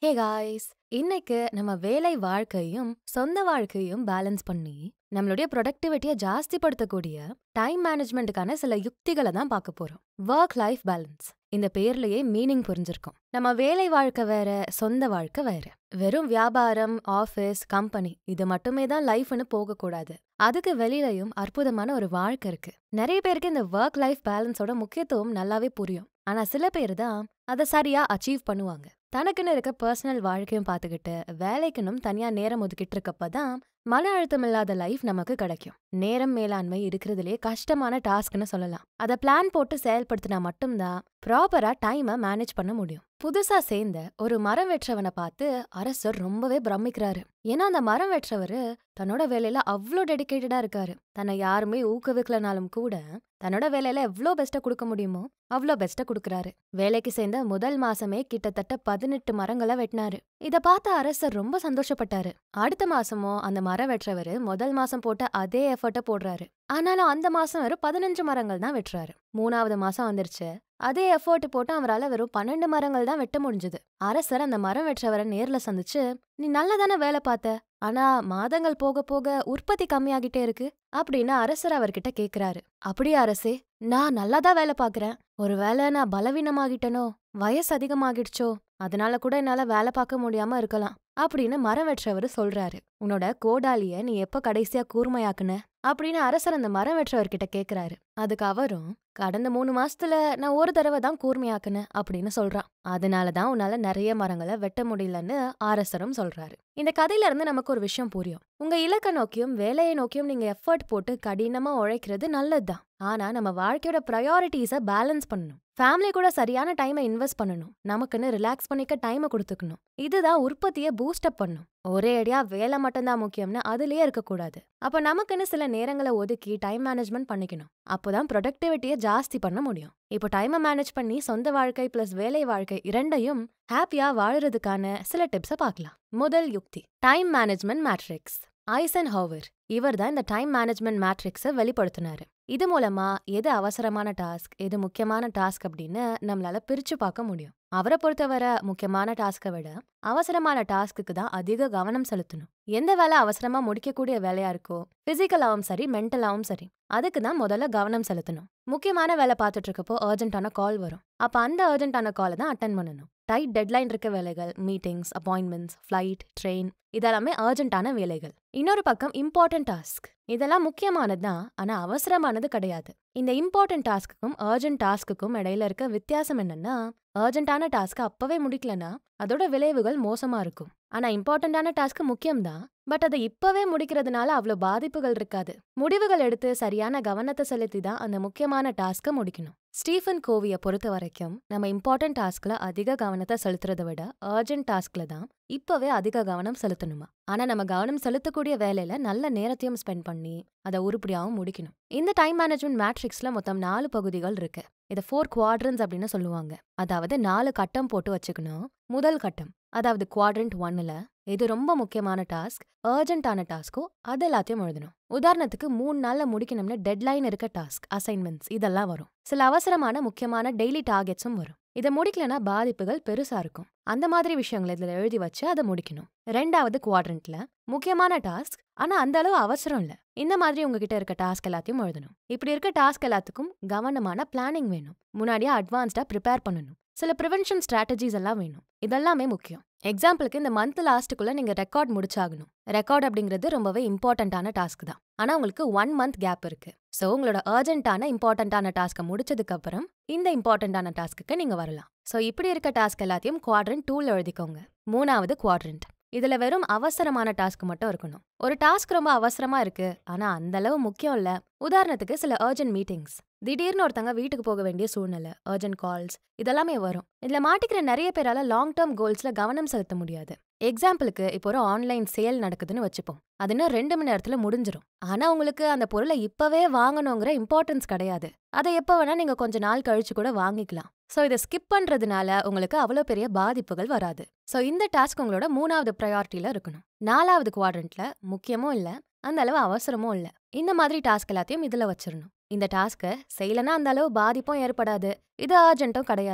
hey guys இன்னைக்கு நம்ம வேலை வாழ்க்கையும் சொந்த வாழ்க்கையும் பேலன்ஸ் பண்ணி நம்மளுடைய ப்ரொடக்டிவிட்டியை ஜாஸ்திப்படுத்தக்கூடிய டைம் மேனேஜ்மெண்ட்டுக்கான சில யுக்திகளை தான் பார்க்க போறோம் ஒர்க் லைஃப் பேலன்ஸ் இந்த பேர்லயே மீனிங் புரிஞ்சிருக்கும் நம்ம வேலை வாழ்க்கை வேற சொந்த வாழ்க்கை வேற வெறும் வியாபாரம் ஆஃபீஸ் கம்பெனி இது மட்டுமே தான் லைஃப்னு போகக்கூடாது அதுக்கு வெளியிலயும் அற்புதமான ஒரு வாழ்க்கை இருக்கு நிறைய பேருக்கு இந்த ஒர்க் லைஃப் பேலன்ஸோட முக்கியத்துவம் நல்லாவே புரியும் ஆனா சில பேர் தான் அதை சரியா அச்சீவ் பண்ணுவாங்க தனக்குன்னு இருக்க பர்சனல் வாழ்க்கையும் பார்த்துக்கிட்டு வேலைக்குன்னும் தனியா நேரம் ஒதுக்கிட்டு இருக்கப்ப தான் மன அழுத்தம் இல்லாத லைஃப் நமக்கு கிடைக்கும் நேரம் மேலாண்மை இருக்கிறதுலே கஷ்டமான டாஸ்க்னு சொல்லலாம் அதை பிளான் போட்டு செயல்படுத்தினா மட்டும்தான் ப்ராப்பரா டைமை மேனேஜ் பண்ண முடியும் புதுசா சேர்ந்த ஒரு மரம் வெற்றவனை பார்த்து அரசர் ரொம்பவே பிரமிக்கிறாரு ஏன்னா அந்த மரம் வெற்றவரு தன்னோட வேலையில அவ்வளோ டெடிகேட்டடா இருக்காரு தன்னை யாருமே ஊக்குவிக்கலனாலும் கூட தன்னோட வேலையில எவ்வளோ பெஸ்ட்டா கொடுக்க முடியுமோ அவ்வளோ பெஸ்ட்டா கொடுக்கறாரு வேலைக்கு சேர்ந்த முதல் மாசமே கிட்டத்தட்ட பதினெட்டு மரங்களை வெட்டினாரு இத பார்த்த அரசர் ரொம்ப சந்தோஷப்பட்டாரு அடுத்த மாசமும் அந்த மரம் வெற்றவரு முதல் மாசம் போட்ட அதே எஃபர்ட்டை போடுறாரு ஆனாலும் அந்த மாசம் வெறும் பதினஞ்சு மரங்கள் தான் வெட்டுறாரு மூணாவது மாசம் வந்துருச்சு அதே எஃபோர்ட் போட்டு அவரால் வெறும் பன்னெண்டு மரங்கள் தான் வெட்ட முடிஞ்சது அரசர் அந்த மரம் வெற்றவரை நேர்ல சந்திச்சு நீ நல்லா தானே வேலை பார்த்த ஆனா மாதங்கள் போக போக உற்பத்தி கம்மியாகிட்டே இருக்கு அப்படின்னு அரசர் அவர்கிட்ட கேக்குறாரு அப்படியே அரசே நான் நல்லா தான் வேலை பாக்குறேன் ஒருவேளை நான் பலவீனமாகிட்டனோ வயசு அதிகமாகிடுச்சோ அதனால கூட என்னால வேலை பார்க்க முடியாம இருக்கலாம் அப்படின்னு மரம் வெற்றவர் சொல்றாரு உன்னோட கோடாலிய நீ எப்ப கடைசியா கூர்மையாக்குன அப்படின்னு அரசர் அந்த மரம் வெற்றவர்கிட்ட கேக்குறாரு அதுக்கு அவரும் கடந்த மூணு மாசத்துல நான் ஒரு தடவை தான் கூர்மையாக்குனேன் அப்படின்னு சொல்றான் அதனாலதான் உன்னால நிறைய மரங்களை வெட்ட முடியலன்னு அரசரும் சொல்றாரு இந்த கதையில இருந்து நமக்கு ஒரு விஷயம் புரியும் உங்க இலக்க நோக்கியும் வேலையை நோக்கியும் நீங்க எஃபர்ட் போட்டு கடினமா உழைக்கிறது நல்லதுதான் ஆனா நம்ம வாழ்க்கையோட ப்ரையாரிட்டிஸை பேலன்ஸ் பண்ணணும் ஃபேமிலி கூட சரியான டைமை இன்வெஸ்ட் பண்ணணும் நமக்குன்னு ரிலாக்ஸ் பண்ணிக்க டைமை கொடுத்துக்கணும் இதுதான் உற்பத்தியை பூஸ்ட் அப் பண்ணும் ஒரே அடியா வேலை மட்டும்தான் முக்கியம்னு அதுலயே இருக்கக்கூடாது அப்ப நமக்குன்னு சில நேரங்களை ஒதுக்கி டைம் மேனேஜ்மெண்ட் பண்ணிக்கணும் அப்போதான் ப்ரொடக்டிவிட்டியை ஜாஸ்தி பண்ண முடியும் இப்போ டைமை மேனேஜ் பண்ணி சொந்த வாழ்க்கை பிளஸ் வேலை வாழ்க்கை இரண்டையும் ஹாப்பியா வாழறதுக்கான சில டிப்ஸை பார்க்கலாம் முதல் யுக்தி time management matrix Eisenhower இவர் தான் இந்த டைம் மேனேஜ்மெண்ட் மேட்ரிக்ஸை வெளிப்படுத்தினாரு இது மூலமா எது அவசரமான டாஸ்க் எது முக்கியமான டாஸ்க் அப்படின்னு நம்மளால பிரிச்சு பார்க்க முடியும் அவரை பொறுத்தவரை முக்கியமான டாஸ்கை விட அவசரமான டாஸ்க்குக்கு தான் அதிக கவனம் செலுத்தணும் எந்த வேலை அவசரமா முடிக்கக்கூடிய வேலையா இருக்கோ பிசிக்கலாவும் சரி மென்டலாவும் சரி அதுக்கு தான் முதல்ல கவனம் செலுத்தணும் முக்கியமான வேலை பார்த்துட்டு இருக்கப்போ அர்ஜென்ட்டான கால் வரும் அப்ப அந்த அர்ஜென்ட்டான காலை தான் அட்டன் பண்ணணும் டைட் டெட்லைன் இருக்க வேலைகள் மீட்டிங்ஸ் அப்பாயின்மெண்ட்ஸ் ஃப்ளைட் ட்ரெயின் இதெல்லாமே அர்ஜென்ட்டான வேலைகள் இன்னொரு பக்கம் இம்பார்ட்டன்ட் டாஸ்க் இதெல்லாம் முக்கியமானது தான் ஆனா அவசரமானது கிடையாது இந்த இம்பார்ட்டன்ட் டாஸ்க்குக்கும் அர்ஜென்ட் டாஸ்க்குக்கும் இடையில இருக்க வித்தியாசம் என்னன்னா அர்ஜென்ட்டான டாஸ்க் அப்பவே முடிக்கலனா அதோட விளைவுகள் மோசமா இருக்கும் ஆனா இம்பார்ட்டன்டான டாஸ்க் முக்கியம்தான் பட் அதை இப்பவே முடிக்கிறதுனால அவ்வளோ பாதிப்புகள் இருக்காது முடிவுகள் எடுத்து சரியான கவனத்தை செலுத்தி தான் அந்த முக்கியமான டாஸ்க்கை முடிக்கணும் ஸ்டீஃபன் கோவியை பொறுத்த வரைக்கும் நம்ம இம்பார்ட்டன்ட் டாஸ்க்ல அதிக கவனத்தை செலுத்துறதை விட அர்ஜென்ட் டாஸ்க்ல தான் இப்பவே அதிக கவனம் செலுத்தணுமா ஆனா நம்ம கவனம் செலுத்தக்கூடிய வேலையில நல்ல நேரத்தையும் ஸ்பெண்ட் பண்ணி அதை உருப்படியாகவும் முடிக்கணும் இந்த டைம் மேனேஜ்மெண்ட் மேட்ரிக்ஸ்ல மொத்தம் நாலு பகுதிகள் இருக்கு இதை ஃபோர் குவாட்ரன்ஸ் அப்படின்னு சொல்லுவாங்க அதாவது நாலு கட்டம் போட்டு வச்சுக்கணும் முதல் கட்டம் அதாவது குவாட்ரண்ட் ஒன்னுல இது ரொம்ப முக்கியமான டாஸ்க் அர்ஜென்ட்டான டாஸ்க்கோ அது எல்லாத்தையும் எழுதணும் உதாரணத்துக்கு மூணு நாள்ல முடிக்கணும்னு டெட்லைன் இருக்க டாஸ்க் அசைன்மெண்ட்ஸ் இதெல்லாம் வரும் சில அவசரமான முக்கியமான டெய்லி டார்கெட்ஸும் வரும் இதை முடிக்கலனா பாதிப்புகள் பெருசா இருக்கும் அந்த மாதிரி விஷயங்களை இதுல எழுதி வச்சு அதை முடிக்கணும் ரெண்டாவது குவாட்ரண்ட்ல முக்கியமான டாஸ்க் ஆனா அந்த அளவு அவசரம் இல்ல இந்த மாதிரி உங்ககிட்ட இருக்க டாஸ்க் எல்லாத்தையும் எழுதணும் இப்படி இருக்க டாஸ்க் எல்லாத்துக்கும் கவனமான பிளானிங் வேணும் முன்னாடியே அட்வான்ஸ்டா ப்ரிப்பேர் பண்ணணும் சில ப்ரிவென்ஷன் ஸ்ட்ராட்டஜிஸ் எல்லாம் வேணும் இதெல்லாமே முக்கியம் எக்ஸாம்பிளுக்கு இந்த மந்த் லாஸ்ட்டுக்குள்ள நீங்க ரெக்கார்ட் முடிச்சாகணும் ரெக்கார்ட் அப்படிங்கிறது ரொம்பவே இம்பார்ட்டண்ட்டான டாஸ்க் தான் ஆனா உங்களுக்கு ஒன் மந்த் கேப் இருக்கு ஸோ உங்களோட அர்ஜென்ட்டான இம்பார்ட்டண்ட்டான டாஸ்க்கை முடிச்சதுக்கு அப்புறம் இந்த இம்பார்ட்டண்ட்டான டாஸ்க்கு நீங்க வரலாம் ஸோ இப்படி இருக்க டாஸ்க் எல்லாத்தையும் குவாட்ரண்ட் டூல எழுதிக்கோங்க மூணாவது குவாட்ரண்ட் இதுல வெறும் அவசரமான டாஸ்க் மட்டும் இருக்கணும் ஒரு டாஸ்க் ரொம்ப அவசரமா இருக்கு ஆனா அந்த அளவு முக்கியம் இல்ல உதாரணத்துக்கு சில அர்ஜென்ட் மீட்டிங்ஸ் திடீர்னு ஒருத்தங்க வீட்டுக்கு போக வேண்டிய சூழ்நிலை அர்ஜென்ட் கால்ஸ் இதெல்லாமே வரும் இதுல மாட்டிக்கிற நிறைய பேரால லாங் டேர்ம் கோல்ஸ்ல கவனம் செலுத்த முடியாது எக்ஸாம்பிளுக்கு இப்போ ஒரு ஆன்லைன் சேல் நடக்குதுன்னு வச்சுப்போம் அது இன்னும் ரெண்டு மணி நேரத்துல முடிஞ்சிரும் ஆனா உங்களுக்கு அந்த பொருளை இப்பவே வாங்கணுங்கிற இம்பார்ட்டன்ஸ் கிடையாது அதை எப்போ வேணா நீங்க கொஞ்ச நாள் கழிச்சு கூட வாங்கிக்கலாம் ஸோ இதை ஸ்கிப் பண்றதுனால உங்களுக்கு அவ்வளோ பெரிய பாதிப்புகள் வராது ஸோ இந்த டாஸ்க் உங்களோட மூணாவது ப்ரையாரிட்டியில இருக்கணும் நாலாவது குவாட்ரண்ட்ல முக்கியமும் இல்லை அந்த அளவு அவசரமும் இல்லை இந்த மாதிரி டாஸ்க் எல்லாத்தையும் இதுல வச்சிடணும் இந்த டாஸ்க்கை செய்யலனா அந்த அளவு பாதிப்பும் ஏற்படாது இது அர்ஜென்ட்டும் கிடையாது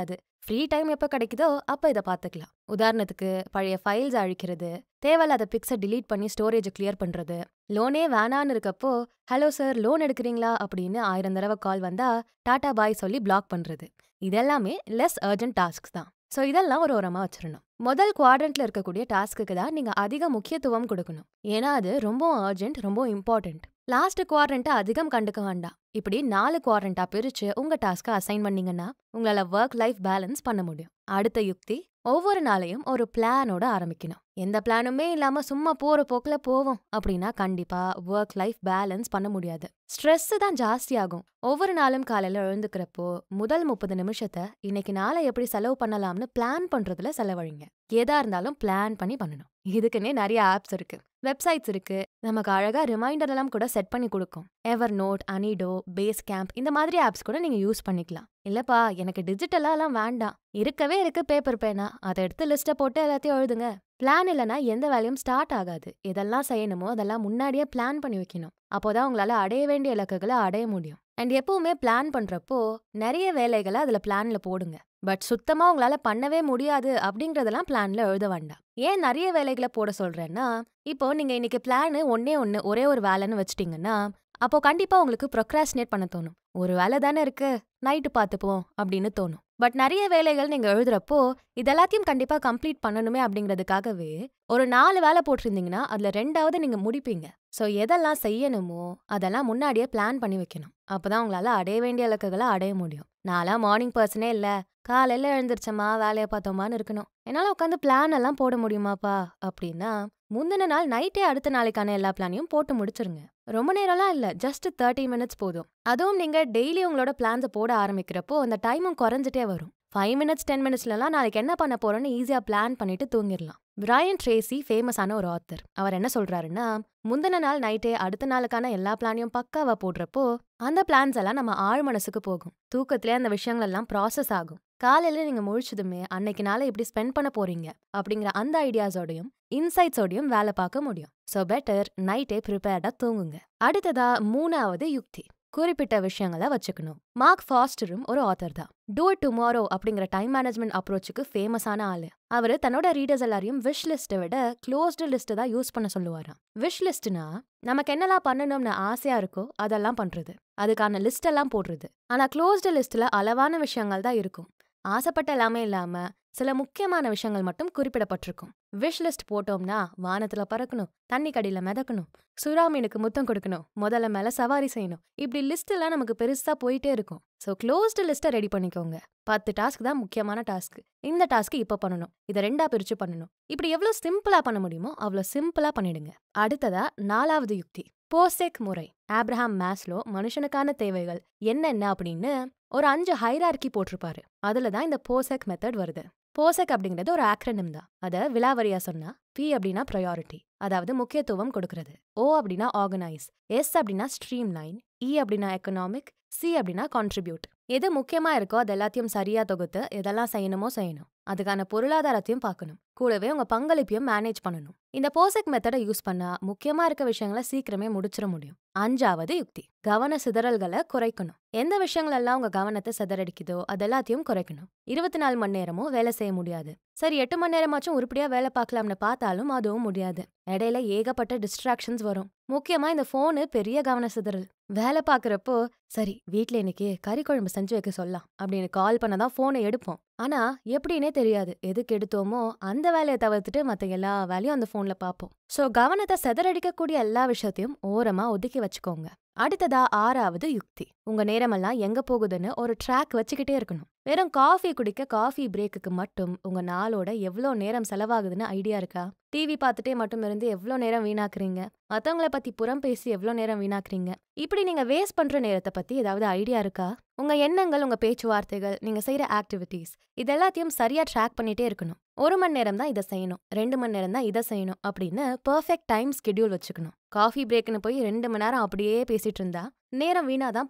ஃப்ரீ டைம் எப்போ கிடைக்குதோ அப்போ இதை பார்த்துக்கலாம் உதாரணத்துக்கு பழைய ஃபைல்ஸ் அழிக்கிறது தேவையில்லாத பிக்ஸை delete பண்ணி ஸ்டோரேஜை கிளியர் பண்ணுறது லோனே வேணான்னு இருக்கப்போ ஹலோ சார் லோன் எடுக்கிறீங்களா அப்படின்னு ஆயிரம் தடவை கால் வந்தா டாடா பாய் சொல்லி பிளாக் பண்ணுறது இதெல்லாமே லெஸ் அர்ஜென்ட் டாஸ்க்ஸ் தான் ஸோ இதெல்லாம் ஒரு ஓரமாக வச்சிடணும் முதல் குவாட்ரண்ட்ல இருக்கக்கூடிய டாஸ்க்குக்கு தான் நீங்கள் அதிக முக்கியத்துவம் கொடுக்கணும் ஏன்னா அது ரொம்ப அர்ஜென்ட் ரொம்ப இம்பார்ட்டன்ட் லாஸ்ட் குவாட்ரண்ட்டை அதிகம் கண்டுக்க வேண்டாம் இப்படி நாலு குவாட்ரண்டா பிரிச்சு உங்க டாஸ்க்கை அசைன் பண்ணீங்கன்னா உங்களால ஒர்க் லைஃப் பேலன்ஸ் பண்ண முடியும் அடுத்த யுக்தி ஒவ்வொரு நாளையும் ஒரு பிளானோட ஆரம்பிக்கணும் எந்த பிளானுமே இல்லாம சும்மா போற போக்குல போவோம் அப்படின்னா கண்டிப்பா ஒர்க் லைஃப் பேலன்ஸ் பண்ண முடியாது ஸ்ட்ரெஸ் தான் ஜாஸ்தியாகும் ஒவ்வொரு நாளும் காலையில எழுந்துக்கிறப்போ முதல் முப்பது நிமிஷத்தை இன்னைக்கு நாளை எப்படி செலவு பண்ணலாம்னு பிளான் பண்றதுல செலவழிங்க எதா இருந்தாலும் பிளான் பண்ணி பண்ணணும் இதுக்குன்னே நிறைய ஆப்ஸ் இருக்கு வெப்சைட்ஸ் இருக்கு நமக்கு அழகா ரிமைண்டர் எல்லாம் கூட செட் பண்ணி கொடுக்கும் Evernote Any do Basecamp இந்த மாதிரி ஆப்ஸ் கூட நீங்க யூஸ் பண்ணிக்கலாம் இல்லப்பா எனக்கு டிஜிட்டலாலாம் வேண்டாம் இருக்கவே இருக்கு பேப்பர் பேனா அதை எடுத்து லிஸ்ட்டை போட்டு எல்லாத்தையும் எழுதுங்க பிளான் இல்லைன்னா எந்த வேலையும் ஸ்டார்ட் ஆகாது எதெல்லாம் செய்யணுமோ அதெல்லாம் முன்னாடியே பிளான் பண்ணி வைக்கணும் அப்போதான் உங்களால அடைய வேண்டிய இலக்குகளை அடைய முடியும் அண்ட் எப்பவுமே பிளான் பண்றப்போ நிறைய வேலைகளை அதுல பிளான்ல போடுங்க பட் சுத்தமா உங்களால பண்ணவே முடியாது அப்படிங்கறதெல்லாம் பிளான்ல எழுத வேண்டாம் ஏன் நிறைய வேலைகளை போட சொல்றேன்னா இப்போ நீங்க இன்னைக்கு பிளான் ஒன்னே ஒன்னு ஒரே ஒரு வேலைன்னு வச்சிட்டீங்கன்னா அப்போ கண்டிப்பா உங்களுக்கு ப்ரொக்ராஸ்டினேட் பண்ண தோணும் ஒரு வேலை தானே இருக்கு நைட்டு பார்த்துப்போம் அப்படின்னு தோணும் பட் நிறைய வேலைகள் நீங்க எழுதுறப்போ இதெல்லாத்தையும் கண்டிப்பா கம்ப்ளீட் பண்ணணுமே அப்படிங்கிறதுக்காகவே ஒரு நாலு வேலை போட்டிருந்தீங்கன்னா அதுல ரெண்டாவது நீங்க முடிப்பீங்க ஸோ எதெல்லாம் செய்யணுமோ அதெல்லாம் முன்னாடியே பிளான் பண்ணி வைக்கணும் அப்பதான் உங்களால அடைய வேண்டிய இலக்குகளை அடைய முடியும் நான்லாம் மார்னிங் பர்சனே இல்ல காலையில எழுந்திரிச்சோமா வேலையை பார்த்தோமான்னு இருக்கணும் என்னால உட்காந்து பிளான் எல்லாம் போட முடியுமாப்பா அப்படின்னா முந்தின நாள் நைட்டே அடுத்த நாளைக்கான எல்லா பிளானையும் போட்டு முடிச்சிருங்க ரொம்ப நேரம்லாம் இல்ல ஜஸ்ட் தேர்ட்டி மினிட்ஸ் போதும் அதுவும் நீங்க டெய்லி உங்களோட பிளான்ஸை போட ஆரம்பிக்கிறப்போ அந்த டைமும் குறைஞ்சிட்டே வரும் ஃபைவ் மினிட்ஸ் டென் மினிட்ஸ்லலாம் நாளைக்கு என்ன பண்ண போறோம்னு ஈஸியா பிளான் பண்ணிட்டு தூங்கிடலாம் பிராயன் ட்ரேசி ஃபேமஸான ஒரு ஆத்தர் அவர் என்ன சொல்றாருன்னா முந்தின நாள் நைட்டே அடுத்த நாளுக்கான எல்லா பிளானையும் பக்காவா போடுறப்போ அந்த பிளான்ஸ் எல்லாம் நம்ம ஆழ் மனசுக்கு போகும் தூக்கத்திலே அந்த விஷயங்கள் எல்லாம் ப்ராசஸ் ஆகும் காலையில நீங்க முழிச்சதுமே அன்னைக்கு நாளை எப்படி ஸ்பெண்ட் பண்ண போறீங்க அப்படிங்கிற அந்த ஐடியாஸோடையும் இன்சைட்ஸோடையும் வேலை பார்க்க முடியும் ஸோ பெட்டர் நைட்டே ப்ரிப்பேர்டா தூங்குங்க அடுத்ததா மூணாவது யுக்தி குறிப்பிட்ட விஷயங்களை வச்சுக்கணும் மார்க் ஃபாஸ்டரும் ஒரு ஆத்தர் தான் டூ இட் டுமாரோ அப்படிங்கிற டைம் மேனேஜ்மெண்ட் அப்ரோச்சுக்கு ஃபேமஸான ஆளு அவரு தன்னோட ரீடர்ஸ் எல்லாரையும் விஷ் லிஸ்ட்டை விட க்ளோஸ்டு லிஸ்ட்டை தான் யூஸ் பண்ண சொல்லுவாராம் விஷ் லிஸ்ட்னா நமக்கு என்னெல்லாம் பண்ணணும்னு ஆசையா இருக்கோ அதெல்லாம் பண்றது அதுக்கான லிஸ்ட் எல்லாம் போடுறது ஆனா க்ளோஸ்டு லிஸ்ட்ல அளவான விஷயங்கள் தான் இருக்கும் ஆசைப்பட்ட எல்லாமே இல்லாம சில முக்கியமான விஷயங்கள் மட்டும் குறிப்பிடப்பட்டிருக்கும் விஷ் லிஸ்ட் போட்டோம்னா வானத்துல பறக்கணும் தண்ணி கடியில மிதக்கணும் சுறா மீனுக்கு முத்தம் கொடுக்கணும் முதல்ல மேல சவாரி செய்யணும் இப்படி லிஸ்ட் எல்லாம் நமக்கு பெருசா போயிட்டே இருக்கும் ஸோ க்ளோஸ்டு லிஸ்ட்டை ரெடி பண்ணிக்கோங்க பத்து டாஸ்க் தான் முக்கியமான டாஸ்க் இந்த டாஸ்க் இப்போ பண்ணணும் இதை ரெண்டா பிரிச்சு பண்ணணும் இப்படி எவ்வளவு சிம்பிளா பண்ண முடியுமோ அவ்வளோ சிம்பிளா பண்ணிடுங்க அடுத்ததா நாலாவது யுக்தி போசெக் முறை ஆப்ரஹாம் மேஸ்லோ மனுஷனுக்கான தேவைகள் என்னென்ன அப்படின்னு ஒரு அஞ்சு ஹைரார்கி போட்டிருப்பாரு அதுல தான் இந்த போசெக் மெத்தட் வருது போசெக் அப்படிங்கிறது ஒரு ஆக்ரனிம் தான் அதை விலாவரியா சொன்னா பி அப்படின்னா ப்ரையாரிட்டி அதாவது முக்கியத்துவம் கொடுக்கறது ஓ அப்படின்னா ஆர்கனைஸ் எஸ் அப்படின்னா ஸ்ட்ரீம் லைன் இ அப்படின்னா எக்கனாமிக் சி அப்படின்னா கான்ட்ரிபியூட் எது முக்கியமா இருக்கோ அது எல்லாத்தையும் சரியா தொகுத்து எதெல்லாம் செய்யணுமோ செய்யணும் அதுக்கான பொருளாதாரத்தையும் பார்க்கணும் கூடவே உங்க பங்களிப்பையும் மேனேஜ் பண்ணணும் இந்த போசெக் மெத்தடை யூஸ் பண்ணா முக்கியமா இருக்க விஷயங்களை சீக்கிரமே முடிச்சிட முடியும் அஞ்சாவது யுக்தி கவன சிதறல்களை குறைக்கணும் எந்த விஷயங்கள் எல்லாம் உங்க கவனத்தை சிதறடிக்குதோ அது எல்லாத்தையும் குறைக்கணும் இருபத்தி நாலு மணி நேரமும் வேலை செய்ய முடியாது சரி எட்டு மணி நேரமாச்சும் உருப்படியா வேலை பார்க்கலாம்னு பார்த்தாலும் அதுவும் முடியாது இடையில ஏகப்பட்ட டிஸ்ட்ராக்ஷன்ஸ் வரும் முக்கியமா இந்த போனு பெரிய கவன சிதறல் வேலை பார்க்கறப்போ சரி வீட்ல இன்னைக்கு கறி குழம்பு செஞ்சு வைக்க சொல்லலாம் அப்படின்னு கால் பண்ணதான் போனை எடுப்போம் ஆனா எப்படின்னே தெரியாது எதுக்கு எடுத்தோமோ அந்த வேலையை தவிர்த்துட்டு மத்த எல்லா வேலையும் அந்த போன்ல பார்ப்போம் சோ கவனத்தை சிதறடிக்கக்கூடிய எல்லா விஷயத்தையும் ஓரமா ஒதுக்கி வச்சுக்கோங்க அடுத்ததா ஆறாவது யுக்தி உங்க நேரமெல்லாம் எங்க போகுதுன்னு ஒரு ட்ராக் வச்சுக்கிட்டே இருக்கணும் வெறும் காஃபி குடிக்க காஃபி பிரேக்குக்கு மட்டும் உங்க நாளோட எவ்வளோ நேரம் செலவாகுதுன்னு ஐடியா இருக்கா டிவி பார்த்துட்டே மட்டும் இருந்து எவ்வளோ நேரம் வீணாக்குறீங்க மத்தவங்கள பத்தி புறம் பேசி எவ்வளோ நேரம் வீணாக்குறீங்க இப்படி நீங்க வேஸ்ட் பண்ற நேரத்தை பத்தி ஏதாவது ஐடியா இருக்கா உங்க எண்ணங்கள் உங்க பேச்சுவார்த்தைகள் நீங்க செய்யற ஆக்டிவிட்டீஸ் இது எல்லாத்தையும் சரியா ட்ராக் பண்ணிட்டே இருக்கணும் ஒரு மணி நேரம் தான் இதை செய்யணும் ரெண்டு மணி நேரம் தான் இதை செய்யணும் அப்படின்னு பர்ஃபெக்ட் டைம் ஸ்கெடியூல் வச்சுக்கணும் காஃபி பிரேக்னு போய் ரெண்டு மணி நேரம் அப்படியே பேசிட்டு இருந்தா நேரம் வீணா தான் போகும்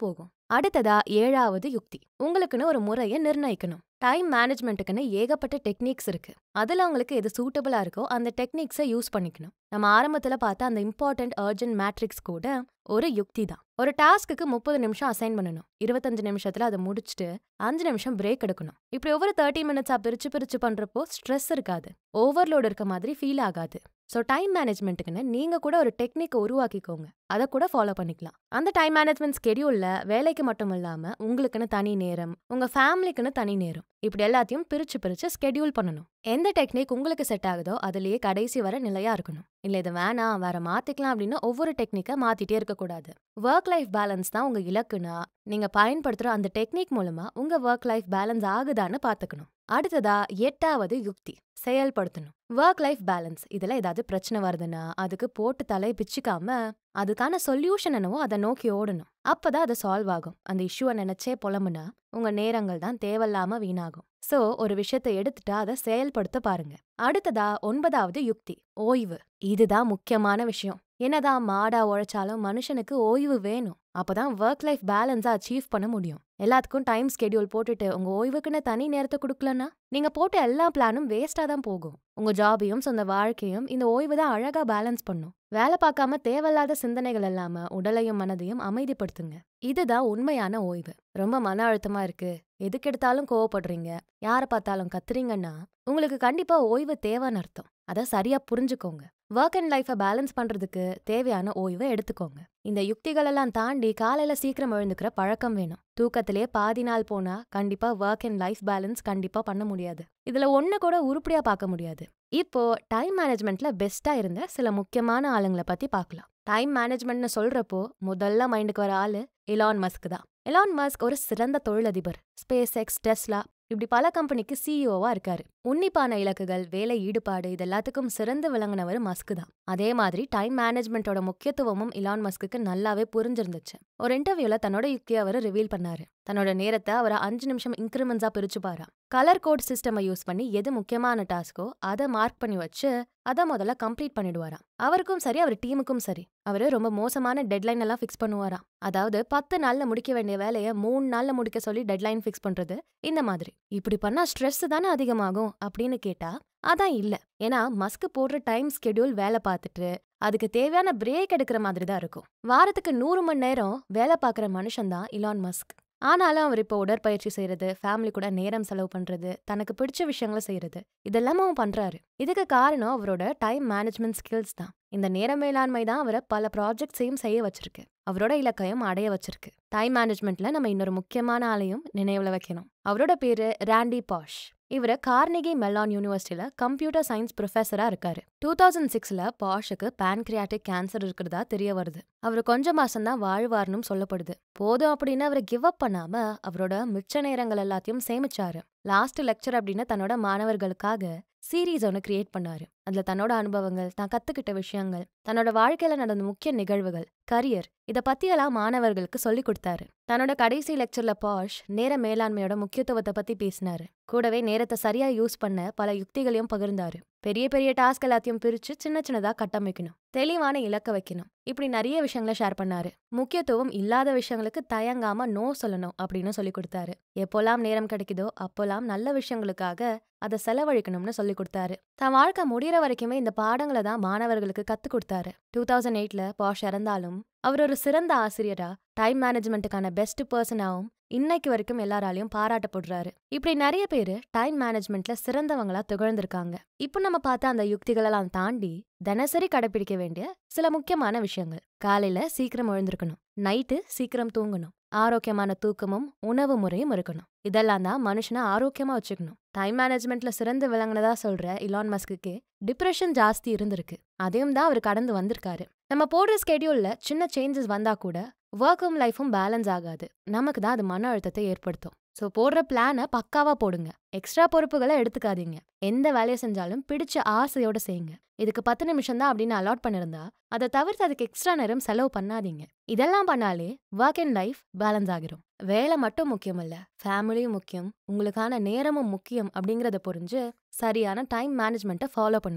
அடுத்ததா ஏழாவது யுக்தி உங்களுக்குன்னு ஒரு முறையை நிர்ணயிக்கணும் டைம் மேனேஜ்மெண்ட்டுக்குன்னு ஏகப்பட்ட டெக்னிக்ஸ் இருக்கு அதுல உங்களுக்கு எது சூட்டபிளா இருக்கோ அந்த டெக்னிக்ஸை யூஸ் பண்ணிக்கணும் நம்ம ஆரம்பத்துல பார்த்த அந்த இம்பார்ட்டன்ட் அர்ஜென்ட் மேட்ரிக்ஸ் கூட ஒரு யுக்தி தான் ஒரு டாஸ்க்குக்கு முப்பது நிமிஷம் அசைன் பண்ணணும் இருபத்தஞ்சு நிமிஷத்துல அதை முடிச்சுட்டு அஞ்சு நிமிஷம் பிரேக் எடுக்கணும் இப்படி ஒவ்வொரு தேர்ட்டி மினிட்ஸா பிரிச்சு பிரிச்சு பண்றப்போ ஸ்ட்ரெஸ் இருக்காது ஓவர்லோட் இருக்க மாதிரி ஃபீல் ஆகாது ஸோ டைம் மேனேஜ்மெண்ட்டுக்குன்னு நீங்க கூட ஒரு டெக்னிக்கை உருவாக்கிக்கோங்க அதை கூட ஃபாலோ பண்ணிக்கலாம் அந்த டைம் மேனேஜ்மெண்ட் ஸ்கெடியூல்ல வேலைக்கு மட்டும் இல்லாம உங்களுக்குன்னு தனி நேரம் உங்க ஃபேமிலிக்குன்னு தனி நேரம் இப்படி எல்லாத்தையும் பிரிச்சு பிரிச்சு ஸ்கெடியூல் பண்ணணும் எந்த டெக்னிக் உங்களுக்கு செட் ஆகுதோ அதுலயே கடைசி வர நிலையா இருக்கணும் இல்ல இது வேணாம் வேற மாத்திக்கலாம் அப்படின்னு ஒவ்வொரு டெக்னிக்கை மாத்திட்டே இருக்கக்கூடாது ஒர்க் லைஃப் பேலன்ஸ் தான் உங்க இலக்குனா நீங்க பயன்படுத்துற அந்த டெக்னிக் மூலமா உங்க ஒர்க் லைஃப் பேலன்ஸ் ஆகுதான்னு பாத்துக்கணும் அடுத்ததா எட்டாவது யுக்தி செயல்படுத்தணும் ஒர்க் லைஃப் பேலன்ஸ் இதுல ஏதாவது பிரச்சனை வருதுன்னா அதுக்கு போட்டு தலை பிச்சுக்காம அதுக்கான சொல்யூஷன் என்னவோ அதை நோக்கி ஓடணும் அப்பதான் அது சால்வ் ஆகும் அந்த இஷ்யூவை நினைச்சே புலம்புனா உங்க நேரங்கள் தான் தேவையில்லாம வீணாகும் சோ ஒரு விஷயத்தை எடுத்துட்டா அதை செயல்படுத்த பாருங்க அடுத்ததா ஒன்பதாவது யுக்தி ஓய்வு இதுதான் முக்கியமான விஷயம் என்னதான் மாடா உழைச்சாலும் மனுஷனுக்கு ஓய்வு வேணும் அப்பதான் ஒர்க் லைஃப் பேலன்ஸா அச்சீவ் பண்ண முடியும் எல்லாத்துக்கும் டைம் ஸ்கெடியூல் போட்டுட்டு உங்க ஓய்வுக்குன்னு தனி நேரத்தை கொடுக்கலன்னா நீங்க போட்ட எல்லா பிளானும் வேஸ்டா தான் போகும் உங்க ஜாபையும் சொந்த வாழ்க்கையும் இந்த ஓய்வு தான் அழகா பேலன்ஸ் பண்ணும் வேலை பார்க்காம தேவையில்லாத சிந்தனைகள் இல்லாம உடலையும் மனதையும் அமைதிப்படுத்துங்க இதுதான் உண்மையான ஓய்வு ரொம்ப மன அழுத்தமா இருக்கு எதுக்கெடுத்தாலும் கோவப்படுறீங்க யாரை பார்த்தாலும் கத்துறீங்கன்னா உங்களுக்கு கண்டிப்பா ஓய்வு தேவைன்னு அர்த்தம் அதை சரியா புரிஞ்சுக்கோங்க ஒர்க் அண்ட் லைஃபை பேலன்ஸ் பண்றதுக்கு தேவையான ஓய்வை எடுத்துக்கோங்க இந்த யுக்திகள் எல்லாம் தாண்டி காலையில சீக்கிரம் எழுந்துக்கிற பழக்கம் வேணும் தூக்கத்திலே பாதி நாள் போனா கண்டிப்பா ஒர்க் அண்ட் லைஃப் பேலன்ஸ் கண்டிப்பா பண்ண முடியாது இதுல ஒண்ணு கூட உருப்படியா பார்க்க முடியாது இப்போ டைம் மேனேஜ்மெண்ட்ல பெஸ்டா இருந்த சில முக்கியமான ஆளுங்களை பத்தி பார்க்கலாம் டைம் மேனேஜ்மெண்ட்னு சொல்றப்போ முதல்ல மைண்டுக்கு வர ஆளு எலான் மஸ்க் தான் எலான் மஸ்க் ஒரு சிறந்த தொழிலதிபர் ஸ்பேஸ் எக்ஸ் டெஸ்லா இப்படி பல கம்பெனிக்கு சிஇஓவா இருக்காரு உன்னிப்பான இலக்குகள் வேலை ஈடுபாடு இது எல்லாத்துக்கும் சிறந்து விளங்கினவர் மஸ்க் தான் அதே மாதிரி டைம் மேனேஜ்மெண்ட்டோட முக்கியத்துவமும் இலான் மஸ்க்கு நல்லாவே புரிஞ்சிருந்துச்சு ஒரு இன்டர்வியூல தன்னோட யுக்தியை அவர் ரிவீல் பண்ணாரு தன்னோட நேரத்தை அவர் அஞ்சு நிமிஷம் இன்க்ரிமெண்ட்ஸா பிரிச்சு பாரா கலர் கோட் சிஸ்டமை யூஸ் பண்ணி எது முக்கியமான டாஸ்கோ அதை மார்க் பண்ணி வச்சு அதை முதல்ல கம்ப்ளீட் பண்ணிடுவாராம் அவருக்கும் சரி அவர் டீமுக்கும் சரி அவரு ரொம்ப மோசமான டெட்லைன் எல்லாம் ஃபிக்ஸ் பண்ணுவாராம் அதாவது பத்து நாள்ல முடிக்க வேண்டிய வேலையை மூணு நாள்ல முடிக்க சொல்லி டெட்லைன் ஃபிக்ஸ் பண்றது இந்த மாதிரி இப்படி பண்ணா ஸ்ட்ரெஸ் தானே அதிகமாகும் அப்படின்னு கேட்டா அதான் இல்ல ஏன்னா மஸ்க் போடுற டைம் ஸ்கெடியூல் வேலை பார்த்துட்டு அதுக்கு தேவையான பிரேக் எடுக்கிற மாதிரி தான் இருக்கும் வாரத்துக்கு நூறு மணி நேரம் வேலை பார்க்குற மனுஷன் தான் இலான் மஸ்க் ஆனாலும் அவர் இப்போ உடற்பயிற்சி செய்யறது ஃபேமிலி கூட நேரம் செலவு பண்றது தனக்கு பிடிச்ச விஷயங்களை செய்யறது இதெல்லாம் அவன் பண்றாரு இதுக்கு காரணம் அவரோட டைம் மேனேஜ்மெண்ட் ஸ்கில்ஸ் தான் இந்த நேர மேலாண்மை தான் அவரை பல ப்ராஜெக்ட்ஸையும் செய்ய வச்சிருக்கு அவரோட இலக்கையும் அடைய வச்சிருக்கு டைம் மேனேஜ்மெண்ட்ல நம்ம இன்னொரு முக்கியமான ஆளையும் நினைவுல வைக்கணும் அவரோட பேரு ராண்டி பாஷ் இவர் கார்னிகி மெல்லான் யூனிவர்சிட்டியில கம்ப்யூட்டர் சயின்ஸ் ப்ரொஃபஸரா இருக்காரு டூ தௌசண்ட் சிக்ஸ்ல பாஷுக்கு பேன்கிரியாட்டிக் கேன்சர் இருக்கிறதா தெரிய வருது அவர் கொஞ்ச மாசம் தான் வாழ்வார்னு சொல்லப்படுது போதும் அப்படின்னு அவர் கிவ் அப் பண்ணாம அவரோட மிச்ச நேரங்கள் எல்லாத்தையும் சேமிச்சாரு லாஸ்ட் லெக்சர் அப்படின்னு தன்னோட மாணவர்களுக்காக சீரீஸ் ஒன்று கிரியேட் பண்ணாரு அதுல தன்னோட அனுபவங்கள் தான் கத்துக்கிட்ட விஷயங்கள் தன்னோட வாழ்க்கையில நடந்த முக்கிய நிகழ்வுகள் கரியர் இத பத்தியெல்லாம் மாணவர்களுக்கு சொல்லி கொடுத்தாரு தன்னோட கடைசி லெக்சர்ல பாஷ் நேர மேலாண்மையோட முக்கியத்துவத்தை பத்தி பேசினாரு கூடவே நேரத்தை சரியா யூஸ் பண்ண பல யுக்திகளையும் பகிர்ந்தாரு பெரிய பெரிய டாஸ்க் எல்லாத்தையும் பிரிச்சு சின்ன சின்னதா கட்டமைக்கணும் தெளிவான இலக்க வைக்கணும் இப்படி நிறைய விஷயங்களை ஷேர் பண்ணாரு முக்கியத்துவம் இல்லாத விஷயங்களுக்கு தயங்காம நோ சொல்லணும் அப்படின்னு சொல்லி கொடுத்தாரு எப்போல்லாம் நேரம் கிடைக்குதோ அப்போல்லாம் நல்ல விஷயங்களுக்காக அதை செலவழிக்கணும்னு சொல்லி கொடுத்தாரு தன் வாழ்க்கை முடிகிற வரைக்குமே இந்த பாடங்களை தான் மாணவர்களுக்கு கத்துக் கொடுத்தாரு டூ தௌசண்ட் எயிட்ல பாஷ் இறந்தாலும் அவர் ஒரு சிறந்த ஆசிரியரா டைம் மேனேஜ்மெண்ட்டுக்கான பெஸ்ட் பர்சனாவும் இன்னைக்கு வரைக்கும் எல்லாராலையும் பாராட்டப்படுறாரு இப்படி நிறைய பேரு டைம் மேனேஜ்மெண்ட்ல சிறந்தவங்களா திகழ்ந்திருக்காங்க இப்போ நம்ம பார்த்த அந்த யுக்திகளெல்லாம் தாண்டி தினசரி கடைபிடிக்க வேண்டிய சில முக்கியமான விஷயங்கள் காலையில சீக்கிரம் எழுந்திருக்கணும் நைட்டு சீக்கிரம் தூங்கணும் ஆரோக்கியமான தூக்கமும் உணவு முறையும் இருக்கணும் இதெல்லாம் தான் மனுஷனை ஆரோக்கியமா வச்சுக்கணும் டைம் மேனேஜ்மெண்ட்ல சிறந்து விளங்குனதா சொல்ற இலான் மஸ்க்கு டிப்ரெஷன் ஜாஸ்தி இருந்திருக்கு அதையும் தான் அவர் கடந்து வந்திருக்காரு நம்ம போடுற ஸ்கெடியூல்ல சின்ன சேஞ்சஸ் வந்தா கூட ஒர்க்கும் லைஃபும் பேலன்ஸ் ஆகாது நமக்கு தான் அது மன அழுத்தத்தை ஏற்படுத்தும் ஸோ போடுற பிளானை பக்காவா போடுங்க எக்ஸ்ட்ரா பொறுப்புகளை எடுத்துக்காதீங்க எந்த வேலையை செஞ்சாலும் பிடிச்ச ஆசையோட செய்யுங்க இதுக்கு பத்து நிமிஷம் தான் அப்படின்னு அலாட் பண்ணிருந்தா அதை தவிர்த்து அதுக்கு எக்ஸ்ட்ரா நேரம் செலவு பண்ணாதீங்க இதெல்லாம் பண்ணாலே ஒர்க் அண்ட் லைஃப் பேலன்ஸ் ஆகிரும் வேலை மட்டும் முக்கியம் இல்ல ஃபேமிலியும் முக்கியம் உங்களுக்கான நேரமும் முக்கியம் அப்படிங்கறத புரிஞ்சு சரியான டைம் மேனேஜ்மெண்ட்டை ஃபாலோ பண்ணுங்க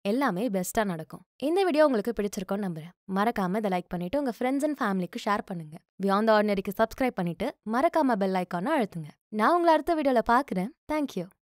எல்லாமே பெஸ்டா நடக்கும் இந்த வீடியோ உங்களுக்கு பிடிச்சிருக்கோன்னு நம்புறேன் மறக்காம இதை லைக் பண்ணிட்டு உங்க ஃப்ரெண்ட்ஸ் அண்ட் ஃபேமிலிக்கு ஷேர் பண்ணுங்க பியாண்ட் ஆர்டினரிக்கு சப்ஸ்கிரைப் பண்ணிட்டு மறக்காம பெல் ஐக்கானை அழுத்துங்க நான் உங்களை அடுத்த வீடியோல பாக்குறேன் தேங்க்யூ